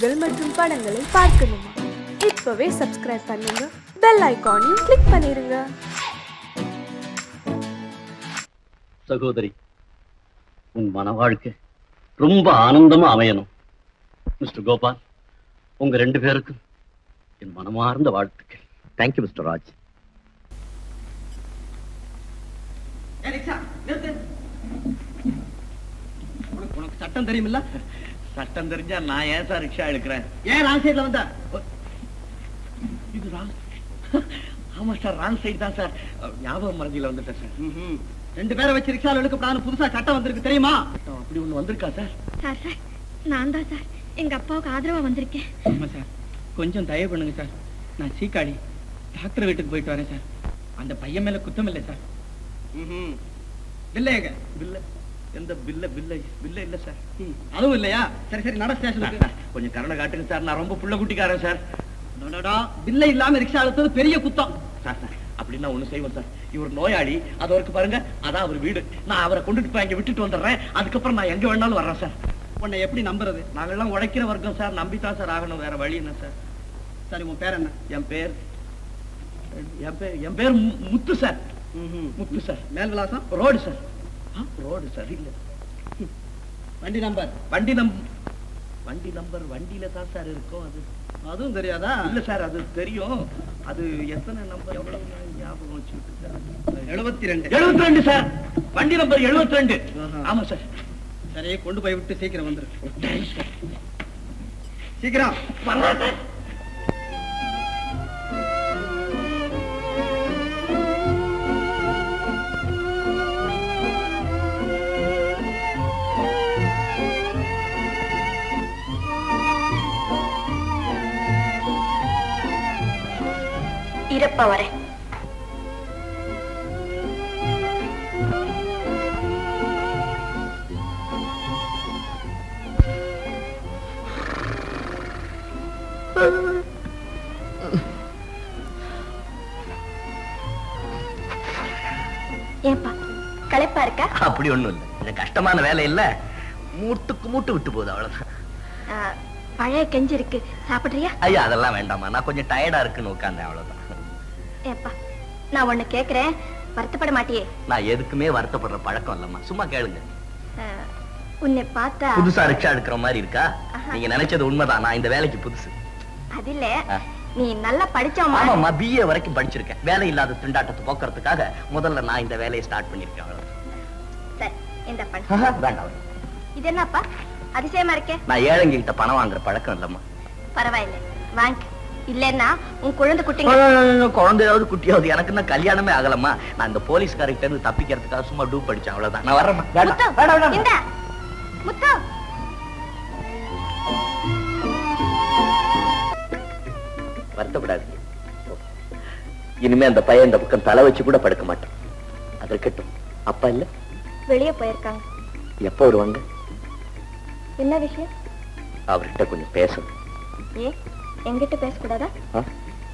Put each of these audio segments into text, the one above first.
நிகழ்ச்சிகள் மற்றும் படங்களை பார்க்கணுமா இப்பவே சப்ஸ்கிரைப் பண்ணுங்க பெல் ஐகானையும் கிளிக் பண்ணிருங்க சகோதரி உன் மன வாழ்க்கை ரொம்ப ஆனந்தமா அமையணும் மிஸ்டர் கோபால் உங்க ரெண்டு பேருக்கும் என் மனமார்ந்த வாழ்த்துக்கள் தேங்க்யூ மிஸ்டர் ராஜ் உனக்கு உனக்கு சட்டம் தெரியுமில்ல சட்டம் தெரிஞ்சா நான் ஏன் சார் ரிக்ஷா எடுக்கிறேன் ஏன் ராங் சைடுல வந்த இது ராங் ஆமா சார் ராங் சைடு தான் சார் ஞாபகம் மறதியில வந்துட்டேன் சார் ம்ஹும். ரெண்டு பேரை வச்சு ரிக்ஷால இழுக்கப்படாதுன்னு புதுசா சட்டம் வந்திருக்கு தெரியுமா அப்படி ஒண்ணு வந்திருக்கா சார் சார் சார் நான் தான் சார் எங்க அப்பாவுக்கு ஆதரவா வந்திருக்கேன் ஆமா சார் கொஞ்சம் தயவு பண்ணுங்க சார் நான் சீக்காளி டாக்டர் வீட்டுக்கு போயிட்டு வரேன் சார் அந்த பையன் மேல குத்தம் இல்லை சார் ம்ஹும். இல்லையேங்க பில்ல எந்த பில்ல பில்ல பில்ல இல்ல சார் ம், அதுவும் இல்லையா சரி சரி நட ஸ்டேஷனுக்கு கொஞ்சம் கருணை காட்டுங்க சார் நான் ரொம்ப புள்ள குட்டிக்காரன் சார் அடடா, பில்லை இல்லாம ரிக்ஷா அழுத்தது பெரிய குத்தம் சார் சார் அப்படின்னா ஒண்ணு செய்வோம் சார் இவர் நோயாளி அது அவருக்கு பாருங்க அதான் அவர் வீடு நான் அவரை கொண்டுட்டு போய் அங்க விட்டுட்டு வந்துடுறேன் அதுக்கப்புறம் நான் எங்க வேணாலும் வர்றேன் சார் உன்னை எப்படி நம்புறது நாங்கெல்லாம் உழைக்கிற வர்க்கம் சார் நம்பித்தான் சார் ஆகணும் வேற வழி என்ன சார் சரி உன் பேர் என்ன என் பேர் என் பேர் என் பேர் மு- முத்து சார் ம்ஹும். முத்து சார் மேல் விலாசம் ரோடு சார் ரோடு சார் இல்ல வண்டி நம்பர் வண்டி நம் வண்டி நம்பர் வண்டியில தான் சார் இருக்கும் அது அதுவும் தெரியாதா இல்ல சார் அது தெரியும் அது எத்தனை நம்பர் எவ்வளவு ஞாபகம் வச்சுக்கிட்டு சார் எழுபத்தி ரெண்டு எழுபத்தி ரெண்டு சார் வண்டி நம்பர் எழுபத்தி ரெண்டு ஆஹா. ஆமா சார் சரி கொண்டு போய் விட்டு சீக்கிரம் வந்துரு சீக்கிரம் வரலாம் சார் இருப்ப வரேன் ஏன்பா களைப்பா இருக்கா அப்படி ஒண்ணும் இல்ல இது கஷ்டமான வேலை இல்ல மூட்டுக்கு மூட்டு விட்டு போகுது அவ்வளவுதான் ஆ, பழைய கெஞ்சி இருக்கு சாப்பிடுறியா ஐயா அதெல்லாம் வேண்டாமா நான் கொஞ்சம் டயர்டா இருக்குன்னு உட்கார்ந்தேன் அவ்வளவுதான் ஏப்பா நான் ஒண்ணு கேக்குறேன் வருத்தப்பட மாட்டியே நான் எதுக்குமே வருத்தப்படுற பழக்கம் இல்லம்மா சும்மா கேளுங்க ஆ, உன்னை பார்த்தா புதுசா ரிக்ஷா எடுக்கிற மாதிரி இருக்கா ஆஹா. நீங்க நினைச்சது உண்மைதான் நான் இந்த வேலைக்கு புதுசு அது இல்ல ஆ. நீ நல்லா படிச்சவமா ஆமாம்மா பிஏ வரைக்கும் படிச்சிருக்கேன் வேலை இல்லாத திண்டாட்டத்தை போக்குறதுக்காக முதல்ல நான் இந்த வேலையை ஸ்டார்ட் பண்ணிருக்கேன் அவ்வளவுதான். சரி இந்த பண்ண ஆஹா, வேண்டாம் இது என்னப்பா அதிசயமா இருக்கே நான் ஏழைங்க கிட்ட பணம் வாங்குற பழக்கம் இல்லம்மா பரவாயில்ல வாங்க இல்லன்னா உன் குழந்தை குட்டிங்க குழந்தையாவது குட்டியாவது எனக்கு இன்னும் கல்யாணமே ஆகலம்மா நான் இந்த போலீஸ்காரர்கிட்ட இருந்து தப்பிக்கிறதுக்காக சும்மா டூ படிச்சேன் அவ்வளவுதான் நான் வரேம்மா வேண்டாம், முத்து வேண்டாம், வேண்டாம். இந்த முத்து வருத்தப்படாதீங்க இனிமே அந்த பையன் இந்த பக்கம் தலை வச்சு கூட படுக்க மாட்டான் அது இருக்கட்டும் அப்பா இல்ல வெளியே போயிருக்காங்க எப்ப வருவாங்க என்ன விஷயம் அவர்கிட்ட கொஞ்சம் பேசணும் ஏ எங்கிட்ட பேசக்கூடாதா ஆ?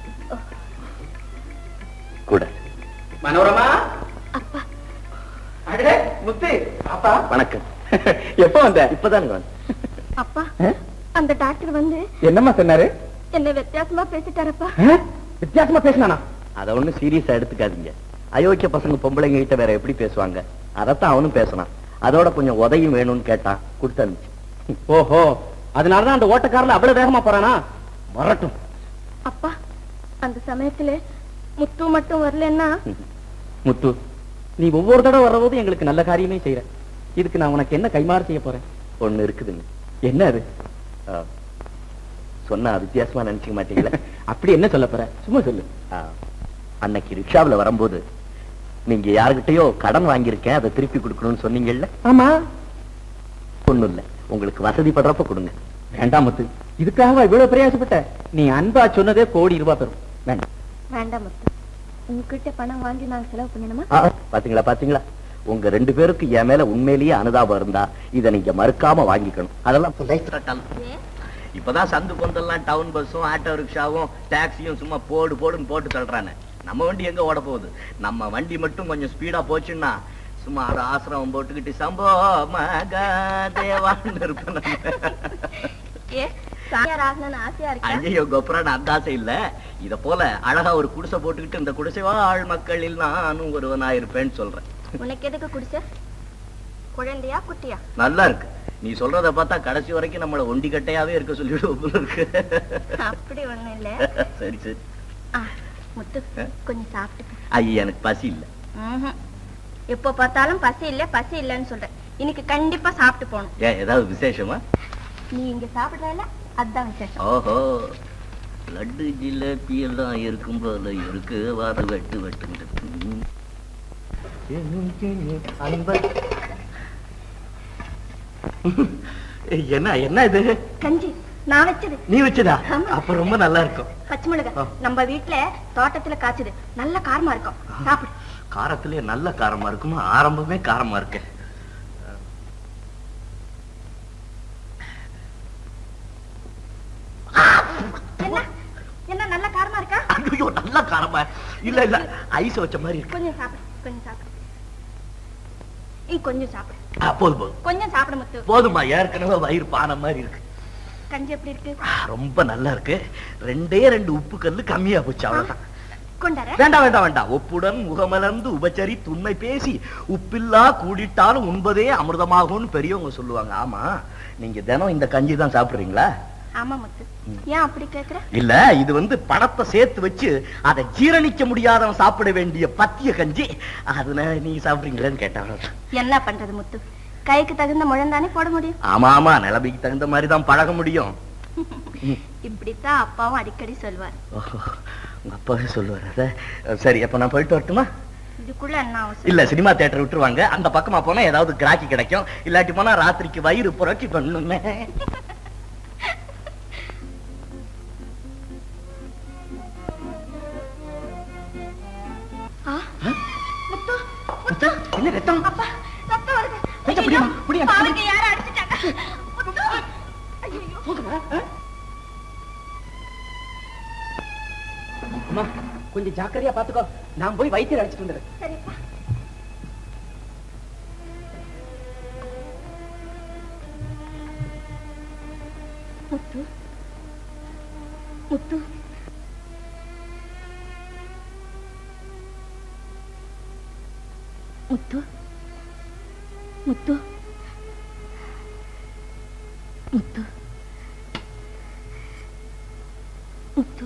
கூட மனோரமா அப்பா அடே முத்து அப்பா வணக்கம் எப்ப வந்த இப்பதானுங்க வந்தேன். அப்பா அந்த டாக்டர் வந்து என்னம்மா சொன்னாரு என்ன வித்தியாசமா பேசிட்டாரப்பா வித்தியாசமா பேசினானா அத ஒண்ணும் சீரியஸா எடுத்துக்காதீங்க அயோக்கிய பசங்க பொம்பளைங்க கிட்ட வேற எப்படி பேசுவாங்க அதத்தான் அவனும் பேசினான் அதோட கொஞ்சம் உதவியும் வேணும்னு கேட்டான் கொடுத்து அனுப்பிச்சு ஓஹோ அதனாலதான் அந்த ஓட்டக்காரல அவ்வளவு வேகமா போறானா வரட்டும் அப்பா அந்த சமயத்துல முத்து மட்டும் வரலன்னா முத்து நீ ஒவ்வொரு தடவை வர்றபோது எங்களுக்கு நல்ல காரியமே செய்யற இதுக்கு நான் உனக்கு என்ன கைமாறு செய்ய போறேன் ஒண்ணு இருக்குதுங்க என்ன அது ஆ. சொன்னா வித்தியாசமா நினைச்சுக்க மாட்டீங்களா அப்படி என்ன சொல்ல போற சும்மா சொல்லு ஆ. அன்னைக்கு ரிக்ஷாவுல வரும்போது நீங்க யாருகிட்டயோ கடன் வாங்கியிருக்கேன் அதை திருப்பி கொடுக்கணும்னு சொன்னீங்கல்ல ஆமா ஒண்ணும் இல்ல உங்களுக்கு வசதிப்படுறப்ப கொடுங்க வேண்டாம் முத்து இதுக்காக இவ்வளவு பிரயாசப்பட்ட நீ அன்பா சொன்னதே கோடி ரூபாய் பெறும் வேண்டாம் வேண்டாம் முத்து உங்ககிட்ட பணம் வாங்கி நாங்க செலவு பண்ணணுமா ஆ, பாத்தீங்களா பாத்தீங்களா உங்க ரெண்டு பேருக்கு என் மேல உண்மையிலேயே அனுதாபம் இருந்தா இத நீங்க மறுக்காம வாங்கிக்கணும் அதெல்லாம் புதைத்திரட்டால். இப்பதான் சந்து பொந்தெல்லாம் டவுன் பஸ்ஸும் ஆட்டோ ரிக்ஷாவும் டாக்ஸியும் சும்மா போடு போடுன்னு போட்டு தள்ளுறானே நம்ம வண்டி எங்க ஓட போகுது நம்ம வண்டி மட்டும் கொஞ்சம் ஸ்பீடா போச்சுன்னா சும்மா ஒரு ஆசிரமம் போட்டுக்கிட்டு சம்போ மகாதேவான்னு இருப்பேன் நானு. ஏ சாமியார் ஆகணும்னு ஆசையா இருக்கா ஐயோ கோபுரான் அந்த ஆசை இல்ல இத போல அழகா ஒரு குடிசை போட்டுக்கிட்டு இந்த குடிசை வாழ் மக்களில் நானும் ஒருவனா இருப்பேன்னு சொல்றேன் உனக்கு எதுக்கு குடிச குழந்தையா குட்டியா நல்லா இருக்கு நீ சொல்றத பார்த்தா கடைசி வரைக்கும் நம்மள ஒண்டி கட்டையாவே இருக்க சொல்லிவிடுவோம் போல இருக்கு அப்படி ஒண்ணும் இல்ல சரி சரி ஆ, முத்து ஆ? கொஞ்சம் சாப்பிட்டு ஐயா எனக்கு பசி இல்ல ம்ஹும். எப்போ பார்த்தாலும் பசி இல்ல பசி இல்லைன்னு சொல்றேன் இன்னைக்கு கண்டிப்பா சாப்பிட்டு போகணும் ஏன் ஏதாவது விசேஷமா நீ இங்க சாப்பிடல அதுதான் விசேஷம் ஓஹோ லட்டு ஜிலேபி எல்லாம் இருக்கும் போல இருக்கு வார வெட்டு வெட்டுங்க என்ன என்ன இது கஞ்சி நான் வச்சது நீ வச்சதா ஆமா. அப்ப ரொம்ப நல்லா இருக்கும் பச்சை மிளகா ஆ. நம்ம வீட்ல தோட்டத்துல காய்ச்சது நல்ல காரமா இருக்கும் சாப்பிடு காரத்திலே நல்ல காரமா இருக்குமா ஆரம்பமே காரமா இருக்கு என்ன என்ன நல்ல காரமா இருக்கா ஐயோ நல்ல காரமா இல்ல இல்ல ஐஸ் வச்ச மாதிரி இருக்கு கொஞ்சம் சாப்பிடு கொஞ்சம் சாப்பிடு நீ கொஞ்சம் சாப்பிடு ஆ, போதும் போதும் கொஞ்சம் சாப்பிட முத்து போதுமா ஏற்கனவே வயிறு பானை மாதிரி இருக்கு கஞ்சி எப்படி இருக்கு ஆ, ரொம்ப நல்லா இருக்கு ரெண்டே ரெண்டு உப்பு கல்லு கம்மியா போச்சு அவ்வளவுதான் கொண்டார வேண்டாம் வேண்டாம் வேண்டாம் ஒப்புடன் முகமலர்ந்து உபச்சரி துண்மை பேசி உப்பில்லா கூடிட்டாலும் உண்பதே அமிர்தமாகும்னு பெரியவங்க சொல்லுவாங்க ஆமா நீங்க தினம் இந்த கஞ்சி தான் சாப்பிடுறீங்களா ஆமா முத்து ஏன் அப்படி கேக்குற இல்ல இது வந்து பணத்தை சேர்த்து வச்சு அதை ஜீரணிக்க முடியாதவன் சாப்பிட வேண்டிய பத்திய கஞ்சி அதனால நீங்க சாப்பிடுறீங்களேன்னு கேட்டாங்க என்ன பண்றது முத்து கைக்கு தகுந்த முழந்தானே போட முடியும் ஆமா ஆமா நிலைமைக்கு தகுந்த மாதிரி தான் பழக முடியும் இப்படித்தான் அப்பாவும் அடிக்கடி சொல்வார் ஓஹோ, உங்க அப்பாவே சொல்லுவாரு அத. சரி அப்ப நான் போயிட்டு வரட்டுமா இதுக்குள்ள என்ன அவசரம் இல்ல சினிமா தியேட்டர் விட்டுருவாங்க அந்த பக்கமா போனா ஏதாவது கிராக்கி கிடைக்கும் இல்லாட்டி போனா ராத்திரிக்கு வயிறு புரட்சி பண்ணுமே ஆ, முத்து முத்து என்ன ரத்தம் அப்பா ரத்தம் வருது கொஞ்சம் ஐயையோ, பிடிமா, பிடிமா, பாருங்க யார அடிச்சிட்டாங்க முத்து ஐயையோ. அம்மா கொஞ்சம் ஜாக்கிரதையா பாத்துக்கோ நான் போய் வைத்தியர் அழைச்சிட்டு வந்துடுறேன் சரிப்பா முத்து முத்து முத்து முத்து முத்து முத்து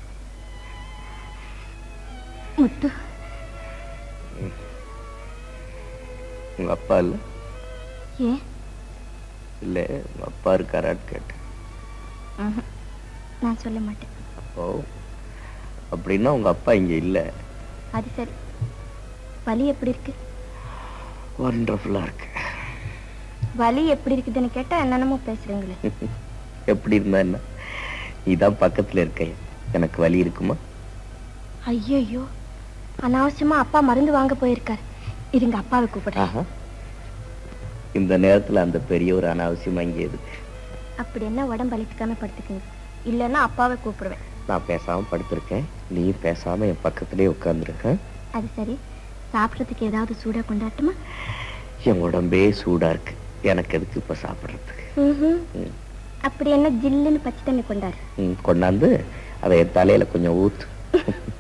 முத்து உங்க அப்பா இல்ல ஏன் இல்ல உங்க அப்பா இருக்காரான்னு கேட்டேன் ம்ஹும். நான் சொல்ல மாட்டேன் ஓ அப்படின்னா உங்க அப்பா இங்க இல்ல அது சரி வலி எப்படி இருக்கு ஒண்டர்ஃபுல்லா இருக்கு வலி எப்படி இருக்குதுன்னு கேட்டா என்னென்னமோ பேசுறீங்களே எப்படி இருந்தா என்ன நீதான் பக்கத்துல இருக்க எனக்கு வலி இருக்குமா ஐயோ அனாவசியமா அப்பா மருந்து வாங்க போயிருக்காரு இருங்க அப்பாவை கூப்பிடுறேன் ஆஹா இந்த நேரத்துல அந்த பெரிய ஒரு அனாவசியமா இங்க எதுக்கு அப்படி என்ன உடம்பு அழித்துக்காம படுத்துக்குங்க இல்லைன்னா அப்பாவை கூப்பிடுவேன் நான் பேசாம படுத்திருக்கேன் நீ பேசாம என் பக்கத்திலே உட்கார்ந்துருக்க அது சரி சாப்பிட்றதுக்கு ஏதாவது சூடா கொண்டாட்டுமா என் உடம்பே சூடா இருக்கு எனக்கு எதுக்கு இப்ப சாப்பிடுறதுக்கு ம்ஹும். ம். அப்படி என்ன ஜில்லுன்னு பச்சை தண்ணி கொண்டாரு ம், கொண்டாந்து அதை என் தலையில கொஞ்சம் ஊத்து